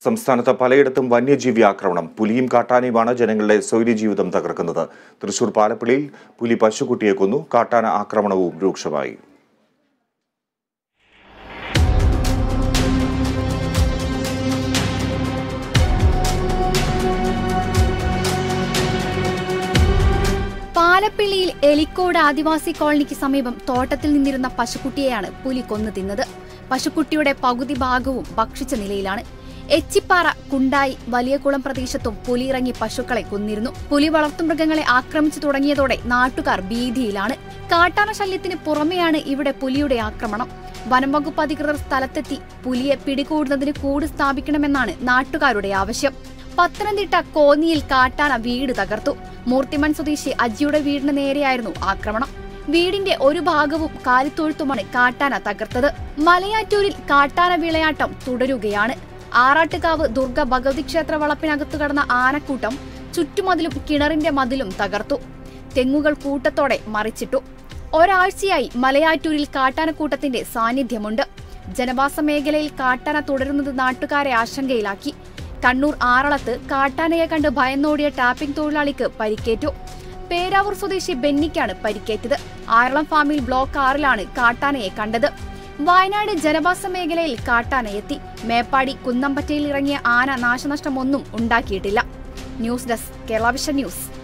സംസ്ഥാനത്ത് പലയിടത്തും വന്യജീവി ആക്രമണം പുലിയും കാട്ടാനയുമാണ് ജനങ്ങളുടെ സ്വൈര്യജീവിതം തകർക്കുന്നത് തൃശൂർ പാലപ്പിളിയിൽ പുലി പശുക്കുട്ടിയെ കൊന്നു കാട്ടാന ആക്രമണവും രൂക്ഷമായി പാലപ്പിള്ളിയിൽ എലിക്കോട് ആദിവാസി കോളനിക്ക് സമീപം തോട്ടത്തിൽ നിന്നിരുന്ന പശുക്കുട്ടിയെയാണ് പുലി കൊന്നു തിന്നത് പശുക്കുട്ടിയുടെ പകുതി ഭാഗവും ഭക്ഷിച്ച നിലയിലാണ് എച്ചിപ്പാറ കുണ്ടായി വലിയകുളം പ്രദേശത്തും പുലി ഇറങ്ങി പശുക്കളെ കൊന്നിരുന്നു പുലി വളർത്തുമൃഗങ്ങളെ ആക്രമിച്ചു തുടങ്ങിയതോടെ നാട്ടുകാർ ഭീതിയിലാണ് കാട്ടാന ശല്യത്തിന് പുറമെയാണ് ഇവിടെ പുലിയുടെ ആക്രമണം വനംവകുപ്പ് അധികൃതർ സ്ഥലത്തെത്തി പുലിയെ പിടികൂടുന്നതിന് കൂട് സ്ഥാപിക്കണമെന്നാണ് നാട്ടുകാരുടെ ആവശ്യം പത്തനംതിട്ട കോന്നിയിൽ കാട്ടാന വീട് തകർത്തു മൂർത്തിമൺ സ്വദേശി അജിയുടെ വീടിന് നേരെയായിരുന്നു ആക്രമണം വീടിന്റെ ഒരു ഭാഗവും കാലിത്തൊഴുത്തുമാണ് കാട്ടാന തകർത്തത് മലയാറ്റൂരിൽ കാട്ടാന വിളയാട്ടം തുടരുകയാണ് ആറാട്ടുകാവ് ദുർഗ ഭഗവതി ക്ഷേത്ര വളപ്പിനകത്തു കടന്ന ആനക്കൂട്ടം ചുറ്റുമതിലും കിണറിന്റെ മതിലും തകർത്തു തെങ്ങുകൾ കൂട്ടത്തോടെ മറിച്ചിട്ടു ഒരാഴ്ചയായി മലയാറ്റൂരിൽ കാട്ടാനക്കൂട്ടത്തിന്റെ സാന്നിധ്യമുണ്ട് ജനവാസ മേഖലയിൽ കാട്ടാന തുടരുന്നത് നാട്ടുകാരെ ആശങ്കയിലാക്കി കണ്ണൂർ ആറളത്ത് കാട്ടാനയെ കണ്ട് ഭയന്നോടിയ ടാപ്പിംഗ് തൊഴിലാളിക്ക് പരിക്കേറ്റു പേരാവൂർ സ്വദേശി ബെന്നിക്കാണ് പരിക്കേറ്റത് ആറളം ഫാമിൽ ബ്ലോക്ക് ആറിലാണ് കാട്ടാനയെ കണ്ടത് വയനാട് ജനവാസ മേഖലയിൽ കാട്ടാനയെത്തി മേപ്പാടി കുന്നമ്പറ്റയിൽ ഇറങ്ങിയ ആന നാശനഷ്ടമൊന്നും ഉണ്ടാക്കിയിട്ടില്ല news desk Kerala vision news